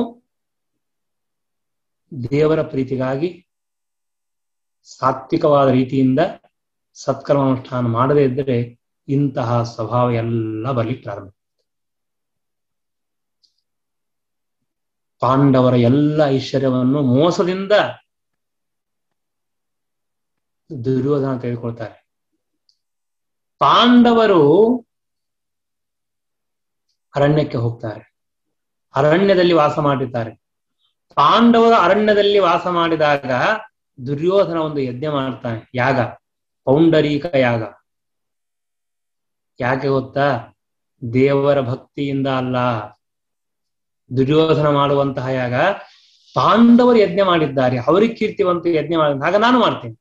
ದೇವರ ಪ್ರೀತಿಗಾಗಿ ಸಾತ್ವಿಕವಾದ ರೀತಿಯಿಂದ ಸತ್ಕರ್ಮ ಅನುಷ್ಠಾನ ಮಾಡದೇ ಇದ್ದರೆ ಇಂತಹ ಸ್ವಭಾವ ಎಲ್ಲ ಬರ್ಲಿಕ್ಕೆ ಪ್ರಾರಂಭ ಪಾಂಡವರ ಎಲ್ಲ ಐಶ್ವರ್ಯವನ್ನು ಮೋಸದಿಂದ ದುರ್ಯೋಧನ ತೆಗೆದುಕೊಳ್ತಾರೆ ಪಾಂಡವರು ಅರಣ್ಯಕ್ಕೆ ಹೋಗ್ತಾರೆ ಅರಣ್ಯದಲ್ಲಿ ವಾಸ ಮಾಡಿದ್ದಾರೆ ಪಾಂಡವರು ಅರಣ್ಯದಲ್ಲಿ ವಾಸ ಮಾಡಿದಾಗ ದುರ್ಯೋಧನ ಒಂದು ಯಜ್ಞ ಮಾಡ್ತಾನೆ ಯಾಗ ಪೌಂಡರೀಕ ಯಾಗ ಯಾಕೆ ಗೊತ್ತಾ ದೇವರ ಭಕ್ತಿಯಿಂದ ಅಲ್ಲ ದುರ್ಯೋಧನ ಮಾಡುವಂತಹ ಯಾಗ ಪಾಂಡವರು ಯಜ್ಞ ಮಾಡಿದ್ದಾರೆ ಅವರಿಗೆ ಕೀರ್ತಿವಂತ ಯಜ್ಞ ಮಾಡಿದ ಆಗ ನಾನು ಮಾಡ್ತೇನೆ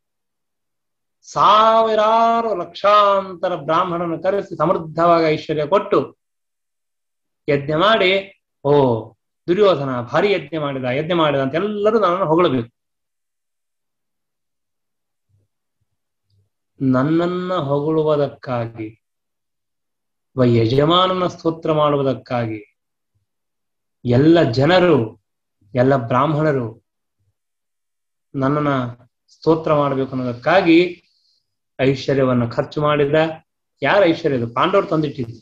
ಸಾವಿರಾರು ಲಕ್ಷಾಂತರ ಬ್ರಾಹ್ಮಣನ ಕರೆಸಿ ಸಮೃದ್ಧವಾಗಿ ಐಶ್ವರ್ಯ ಕೊಟ್ಟು ಯಜ್ಞ ಮಾಡಿ ಓ ದುರ್ಯೋಧನ ಭಾರಿ ಯಜ್ಞ ಮಾಡಿದ ಯಜ್ಞ ಮಾಡಿದ ಅಂತ ಎಲ್ಲರೂ ನನ್ನನ್ನು ಹೊಗಳಬೇಕು ನನ್ನನ್ನ ಹೊಗಳುವುದಕ್ಕಾಗಿ ಯಜಮಾನನ ಸ್ತೋತ್ರ ಮಾಡುವುದಕ್ಕಾಗಿ ಎಲ್ಲ ಜನರು ಎಲ್ಲ ಬ್ರಾಹ್ಮಣರು ನನ್ನನ್ನ ಸ್ತೋತ್ರ ಮಾಡಬೇಕು ಅನ್ನೋದಕ್ಕಾಗಿ ಐಶ್ವರ್ಯವನ್ನು ಖರ್ಚು ಮಾಡಿದ ಯಾರ ಐಶ್ವರ್ಯ ಇದು ಪಾಂಡವರು ತಂದಿಟ್ಟಿದ್ದು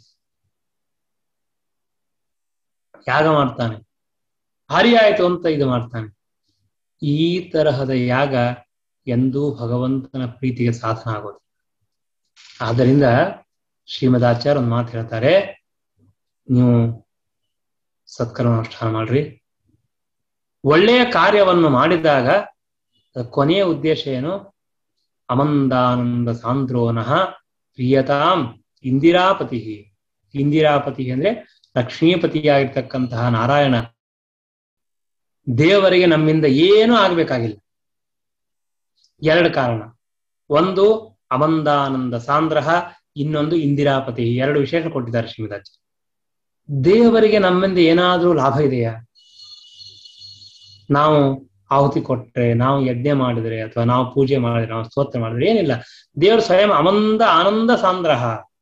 ಯಾಗ ಮಾಡ್ತಾನೆ ಭಾರಿ ಆಯ್ತು ಅಂತ ಇದು ಮಾಡ್ತಾನೆ ಈ ತರಹದ ಯಾಗ ಎಂದೂ ಭಗವಂತನ ಪ್ರೀತಿಗೆ ಸಾಧನ ಆಗೋದು ಆದ್ದರಿಂದ ಶ್ರೀಮದಾಚಾರ್ಯ ಒಂದು ಮಾತು ಹೇಳ್ತಾರೆ ನೀವು ಸತ್ಕರ್ಮ ಅನುಷ್ಠಾನ ಮಾಡ್ರಿ ಒಳ್ಳೆಯ ಕಾರ್ಯವನ್ನು ಮಾಡಿದಾಗ ಕೊನೆಯ ಉದ್ದೇಶ ಏನು ಅಮಂದಾನಂದ ಸಾಂದ್ರೋನಃ ಪ್ರಿಯತಾಂ ಇಂದಿರಾಪತಿ ಇಂದಿರಾಪತಿ ಅಂದ್ರೆ ಲಕ್ಷ್ಮೀಪತಿಯಾಗಿರ್ತಕ್ಕಂತಹ ನಾರಾಯಣ ದೇವರಿಗೆ ನಮ್ಮಿಂದ ಏನೂ ಆಗ್ಬೇಕಾಗಿಲ್ಲ ಎರಡು ಕಾರಣ ಒಂದು ಅಮಂದಾನಂದ ಸಾಂದ್ರಹ ಇನ್ನೊಂದು ಇಂದಿರಾಪತಿ ಎರಡು ವಿಶೇಷ ಕೊಟ್ಟಿದ್ದಾರೆ ಶ್ರೀಮದಾಚಾರ್ಯ ದೇವರಿಗೆ ನಮ್ಮಿಂದ ಏನಾದ್ರೂ ಲಾಭ ಇದೆಯಾ ನಾವು ಆಹುತಿ ಕೊಟ್ರೆ ನಾವು ಯಜ್ಞ ಮಾಡಿದ್ರೆ ಅಥವಾ ನಾವು ಪೂಜೆ ಮಾಡಿದ್ರೆ ನಾವು ಸ್ತೋತ್ರ ಮಾಡಿದ್ರೆ ಏನಿಲ್ಲ ದೇವರು ಸ್ವಯಂ ಅಮಂದ ಆನಂದ ಸಾಂದ್ರಹ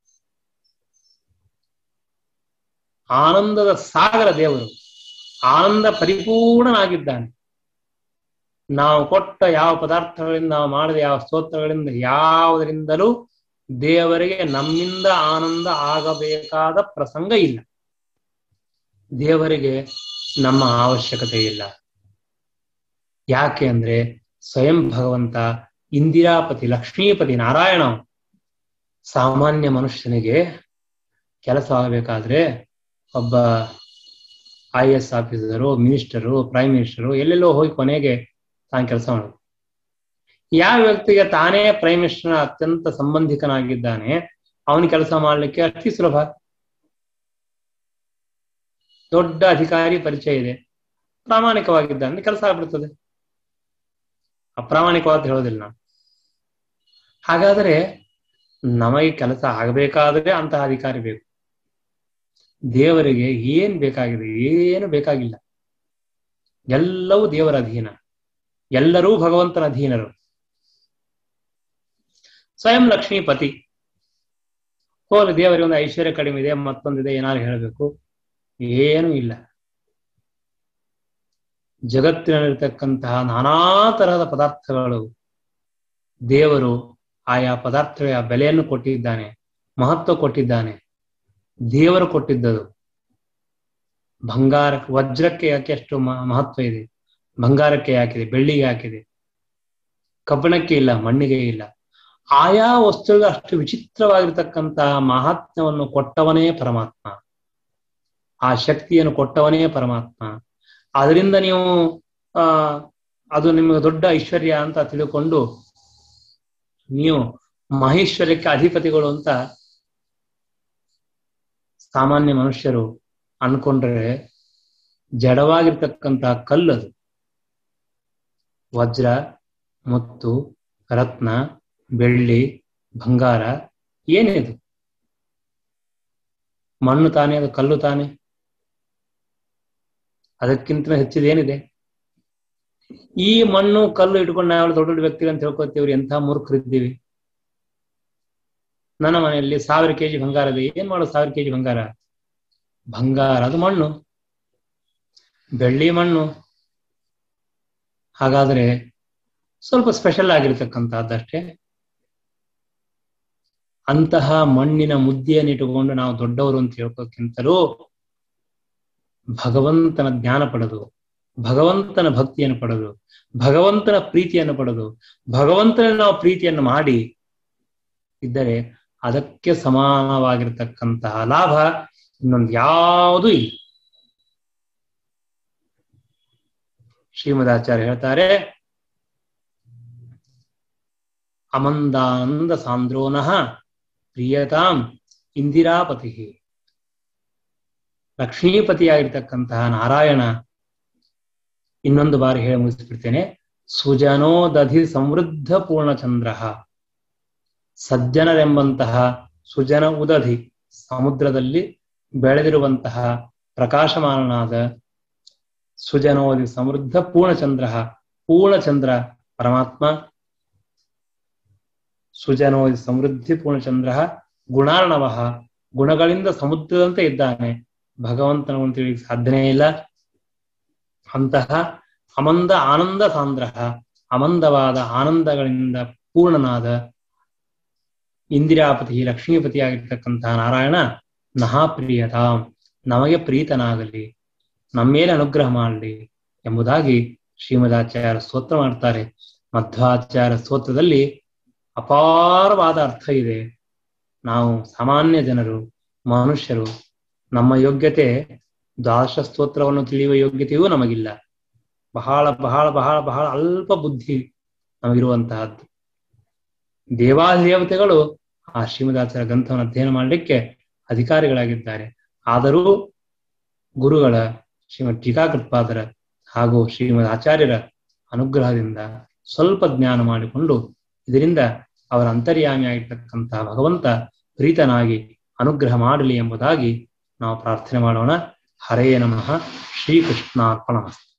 ಆನಂದದ ಸಾಗರ ದೇವರು ಆನಂದ ಪರಿಪೂರ್ಣನಾಗಿದ್ದಾನೆ ನಾವು ಕೊಟ್ಟ ಯಾವ ಪದಾರ್ಥಗಳಿಂದ ನಾವು ಮಾಡಿದ ಯಾವ ಸ್ತೋತ್ರಗಳಿಂದ ಯಾವುದರಿಂದಲೂ ದೇವರಿಗೆ ನಮ್ಮಿಂದ ಆನಂದ ಆಗಬೇಕಾದ ಪ್ರಸಂಗ ಇಲ್ಲ ದೇವರಿಗೆ ನಮ್ಮ ಅವಶ್ಯಕತೆ ಇಲ್ಲ ಯಾಕೆ ಅಂದ್ರೆ ಸ್ವಯಂ ಭಗವಂತ ಇಂದಿರಾಪತಿ ಲಕ್ಷ್ಮೀಪತಿ ನಾರಾಯಣ ಸಾಮಾನ್ಯ ಮನುಷ್ಯನಿಗೆ ಕೆಲಸ ಆಗಬೇಕಾದ್ರೆ ಒಬ್ಬ I S officer minister prime minister ಎಲ್ಲೆಲ್ಲೋ ಹೋಗಿ ಕೊನೆಗೆ ತಾನು ಕೆಲಸ ಮಾಡೋದು ಯಾವ ವ್ಯಕ್ತಿಗೆ ತಾನೇ ಪ್ರೈಮ್ ಮಿನಿಸ್ಟರ್ನ ಅತ್ಯಂತ ಸಂಬಂಧಿಕನಾಗಿದ್ದಾನೆ ಅವನ ಕೆಲಸ ಮಾಡ್ಲಿಕ್ಕೆ ಅತಿ ಸುಲಭ ದೊಡ್ಡ ಅಧಿಕಾರಿ ಪರಿಚಯ ಇದೆ ಪ್ರಾಮಾಣಿಕವಾಗಿದ್ದಾನೆ ಕೆಲಸ ಆಗ್ಬಿಡ್ತದೆ ಅಪ್ರಾಮಾಣಿಕವಾದ ಹೇಳೋದಿಲ್ಲ ನಾನು ಹಾಗಾದರೆ ನಮಗೆ ಕೆಲಸ ಆಗಬೇಕಾದ್ರೆ ಅಂತಹ ಅಧಿಕಾರಿ ಬೇಕು ದೇವರಿಗೆ ಏನ್ ಬೇಕಾಗಿದೆ ಏನು ಬೇಕಾಗಿಲ್ಲ ಎಲ್ಲವೂ ದೇವರ ಅಧೀನ ಎಲ್ಲರೂ ಭಗವಂತನ ಅಧೀನರು ಸ್ವಯಂ ಲಕ್ಷ್ಮೀಪತಿ ಹೋಲಿ ದೇವರಿಗೆ ಒಂದು ಐಶ್ವರ್ಯ ಕಡಿಮೆ ಇದೆ ಮತ್ತೊಂದಿದೆ ಏನಾದ್ರು ಹೇಳಬೇಕು ಏನೂ ಇಲ್ಲ ಜಗತ್ತಿನಲ್ಲಿರ್ತಕ್ಕಂತಹ ನಾನಾ ತರಹದ ಪದಾರ್ಥಗಳು ದೇವರು ಆಯಾ ಪದಾರ್ಥಗಳ ಬೆಲೆಯನ್ನು ಕೊಟ್ಟಿದ್ದಾನೆ ಮಹತ್ವ ಕೊಟ್ಟಿದ್ದಾನೆ ದೇವರು ಕೊಟ್ಟಿದ್ದದು ಬಂಗಾರ ವಜ್ರಕ್ಕೆ ಯಾಕೆ ಅಷ್ಟು ಮಹತ್ವ ಇದೆ ಬಂಗಾರಕ್ಕೆ ಯಾಕಿದೆ ಬೆಳ್ಳಿಗೆ ಯಾಕಿದೆ ಕಬ್ಬಣಕ್ಕೆ ಇಲ್ಲ ಮಣ್ಣಿಗೆ ಇಲ್ಲ ಆಯಾ ವಸ್ತುಗಳ ಅಷ್ಟು ವಿಚಿತ್ರವಾಗಿರ್ತಕ್ಕಂತಹ ಮಹಾತ್ಮ್ಯವನ್ನು ಕೊಟ್ಟವನೇ ಪರಮಾತ್ಮ ಆ ಶಕ್ತಿಯನ್ನು ಕೊಟ್ಟವನೇ ಪರಮಾತ್ಮ ಅದರಿಂದ ನೀವು ಆ ಅದು ನಿಮಗೆ ದೊಡ್ಡ ಐಶ್ವರ್ಯ ಅಂತ ತಿಳ್ಕೊಂಡು ನೀವು ಮಹೇಶ್ವರ್ಯಕ್ಕೆ ಅಧಿಪತಿಗಳು ಅಂತ ಸಾಮಾನ್ಯ ಮನುಷ್ಯರು ಅನ್ಕೊಂಡ್ರೆ ಜಡವಾಗಿರ್ತಕ್ಕಂತಹ ಕಲ್ಲದು ವಜ್ರ ಮುತ್ತು ರತ್ನ ಬೆಳ್ಳಿ ಬಂಗಾರ ಏನಿದು ಮಣ್ಣು ತಾನೇ ಅದು ಕಲ್ಲು ತಾನೆ ಅದಕ್ಕಿಂತ ಹೆಚ್ಚಿದೇನಿದೆ ಈ ಮಣ್ಣು ಕಲ್ಲು ಇಟ್ಕೊಂಡು ನಾವು ದೊಡ್ಡ ದೊಡ್ಡ ವ್ಯಕ್ತಿ ಅಂತ ಹೇಳ್ಕೊತೀವ್ರಿ ಎಂಥ ಮೂರ್ಖರಿದ್ದೀವಿ ನನ್ನ ಮನೆಯಲ್ಲಿ ಸಾವಿರ ಕೆಜಿ ಬಂಗಾರ ಇದೆ ಏನ್ ಮಾಡೋ ಸಾವಿರ ಕೆಜಿ ಬಂಗಾರ ಬಂಗಾರ ಅದು ಮಣ್ಣು ಬೆಳ್ಳಿ ಮಣ್ಣು ಹಾಗಾದ್ರೆ ಸ್ವಲ್ಪ ಸ್ಪೆಷಲ್ ಆಗಿರ್ತಕ್ಕಂಥದ್ದಷ್ಟೇ ಅಂತಹ ಮಣ್ಣಿನ ಮುದ್ದೆಯನ್ನು ಇಟ್ಟುಕೊಂಡು ನಾವು ದೊಡ್ಡವರು ಅಂತ ಹೇಳ್ಕೋಕ್ಕಿಂತಲೂ ಭಗವಂತನ ಜ್ಞಾನ ಪಡೆದು ಭಗವಂತನ ಭಕ್ತಿಯನ್ನು ಪಡೆದು ಭಗವಂತನ ಪ್ರೀತಿಯನ್ನು ಪಡೆದು ಭಗವಂತನ ನಾವು ಪ್ರೀತಿಯನ್ನು ಮಾಡಿ ಇದ್ದರೆ ಅದಕ್ಕೆ ಸಮಾನವಾಗಿರ್ತಕ್ಕಂತಹ ಲಾಭ ಇನ್ನೊಂದು ಯಾವುದೂ ಇಲ್ಲ ಶ್ರೀಮದಾಚಾರ್ಯ ಹೇಳ್ತಾರೆ ಅಮಂದಾನಂದ ಸಾಂದ್ರೋನಃ ಪ್ರಿಯತಾಂ ಇಂದಿರಾಪತಿ ಲಕ್ಷ್ಮೀಪತಿಯಾಗಿರ್ತಕ್ಕಂತಹ ನಾರಾಯಣ ಇನ್ನೊಂದು ಬಾರಿ ಹೇಳಿ ಮುಗಿಸ್ಬಿಡ್ತೇನೆ ಸುಜನೋದಧಿ ಸಮೃದ್ಧ ಪೂರ್ಣಚಂದ್ರ ಸಜ್ಜನರೆಂಬಂತಹ ಸುಜನ ಉದಧಿ ಸಮುದ್ರದಲ್ಲಿ ಬೆಳೆದಿರುವಂತಹ ಪ್ರಕಾಶಮಾನನಾದ ಸುಜನೋದಿ ಸಮೃದ್ಧ ಪೂರ್ಣಚಂದ್ರ ಪೂರ್ಣಚಂದ್ರ ಪರಮಾತ್ಮ ಸುಜನೋದಿ ಸಮೃದ್ಧಿ ಪೂರ್ಣಚಂದ್ರ ಗುಣಾರ್ಣವ ಗುಣಗಳಿಂದ ಸಮುದ್ರದಂತೆ ಇದ್ದಾನೆ ಭಗವಂತನ ತಿಳಿಗೆ ಸಾಧ್ಯನೇ ಇಲ್ಲ ಅಂತಹ ಅಮಂದ ಆನಂದ ಸಾಂದ್ರ ಅಮಂದವಾದ ಆನಂದಗಳಿಂದ ಪೂರ್ಣನಾದ ಇಂದಿರಾಪತಿ ಲಕ್ಷ್ಮೀಪತಿ ಆಗಿರ್ತಕ್ಕಂತಹ ನಾರಾಯಣ ನಹಾಪ್ರಿಯತಾಂ ನಮಗೆ ಪ್ರೀತನಾಗಲಿ ನಮ್ಮ ಮೇಲೆ ಅನುಗ್ರಹ ಮಾಡಲಿ ಎಂಬುದಾಗಿ ಶ್ರೀಮದಾಚಾರ್ಯ ಸ್ತೋತ್ರ ಮಾಡ್ತಾರೆ ಮಧ್ವಾಚಾರ್ಯ ಸ್ತೋತ್ರದಲ್ಲಿ ಅಪಾರವಾದ ಅರ್ಥ ಇದೆ ನಾವು ಸಾಮಾನ್ಯ ಜನರು ಮನುಷ್ಯರು ನಮ್ಮ ಯೋಗ್ಯತೆ ದ್ವಾದಶ ಸ್ತೋತ್ರವನ್ನು ತಿಳಿಯುವ ಯೋಗ್ಯತೆಯೂ ನಮಗಿಲ್ಲ ಬಹಳ ಬಹಳ ಬಹಳ ಬಹಳ ಅಲ್ಪ ಬುದ್ಧಿ ನಮಗಿರುವಂತಹದ್ದು ದೇವಾದೇವತೆಗಳು ಆ ಶ್ರೀಮದಾಚಾರ್ಯ ಗ್ರಂಥವನ್ನು ಅಧ್ಯಯನ ಮಾಡಲಿಕ್ಕೆ ಅಧಿಕಾರಿಗಳಾಗಿದ್ದಾರೆ ಆದರೂ ಗುರುಗಳ ಶ್ರೀಮದ್ ಟೀಕಾಕೃತ್ಪಾದರ ಹಾಗೂ ಶ್ರೀಮದ್ ಆಚಾರ್ಯರ ಅನುಗ್ರಹದಿಂದ ಸ್ವಲ್ಪ ಜ್ಞಾನ ಮಾಡಿಕೊಂಡು ಇದರಿಂದ ಅವರ ಅಂತರ್ಯಾಮಿಯಾಗಿರ್ತಕ್ಕಂತಹ ಭಗವಂತ ಪ್ರೀತನಾಗಿ ಅನುಗ್ರಹ ಮಾಡಲಿ ಎಂಬುದಾಗಿ ನಾವು ಪ್ರಾರ್ಥನೆ ಮಾಡೋಣ ಹರೇ ನಮಃ ಶ್ರೀಕೃಷ್ಣಾರ್ಪಣ